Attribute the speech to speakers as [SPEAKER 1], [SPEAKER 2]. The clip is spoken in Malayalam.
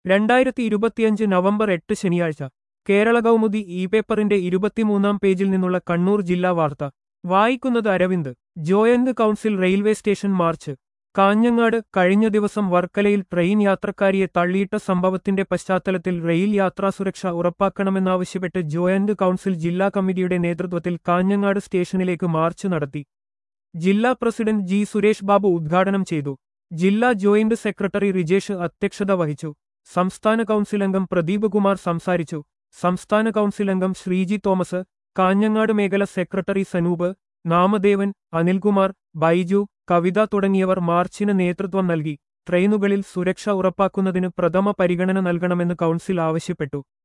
[SPEAKER 1] രണ്ടായിരത്തി ഇരുപത്തിയഞ്ച് നവംബർ എട്ട് ശനിയാഴ്ച കേരള കൗമുദി ഇ പേപ്പറിന്റെ ഇരുപത്തിമൂന്നാം പേജിൽ നിന്നുള്ള കണ്ണൂർ ജില്ലാ വാർത്ത വായിക്കുന്നത് Aravind joint council railway station march Kanhangad കഴിഞ്ഞ ദിവസം വർക്കലയിൽ ട്രെയിൻ യാത്രക്കാരിയെ തള്ളിയിട്ട സംഭവത്തിന്റെ പശ്ചാത്തലത്തിൽ റെയിൽ യാത്രാസുരക്ഷ ഉറപ്പാക്കണമെന്നാവശ്യപ്പെട്ട് ജോയന്റ് കൗൺസിൽ ജില്ലാ കമ്മിറ്റിയുടെ നേതൃത്വത്തിൽ കാഞ്ഞങ്ങാട് സ്റ്റേഷനിലേക്ക് മാർച്ച് നടത്തി ജില്ലാ പ്രസിഡന്റ് ജി സുരേഷ് ബാബു ഉദ്ഘാടനം ചെയ്തു ജില്ലാ ജോയിന്റ് സെക്രട്ടറി റിജേഷ് അധ്യക്ഷത വഹിച്ചു സംസ്ഥാന കൗൺസിൽ അംഗം പ്രദീപ് കുമാർ സംസാരിച്ചു സംസ്ഥാന കൗൺസിൽ അംഗം ശ്രീജി തോമസ് കാഞ്ഞങ്ങാട് മേഖല സെക്രട്ടറി സനൂപ് നാമദേവൻ അനിൽകുമാർ ബൈജു കവിത തുടങ്ങിയവർ മാർച്ചിന് നേതൃത്വം നൽകി ട്രെയിനുകളിൽ സുരക്ഷ ഉറപ്പാക്കുന്നതിന് പ്രഥമ പരിഗണന നൽകണമെന്ന് കൗൺസിൽ ആവശ്യപ്പെട്ടു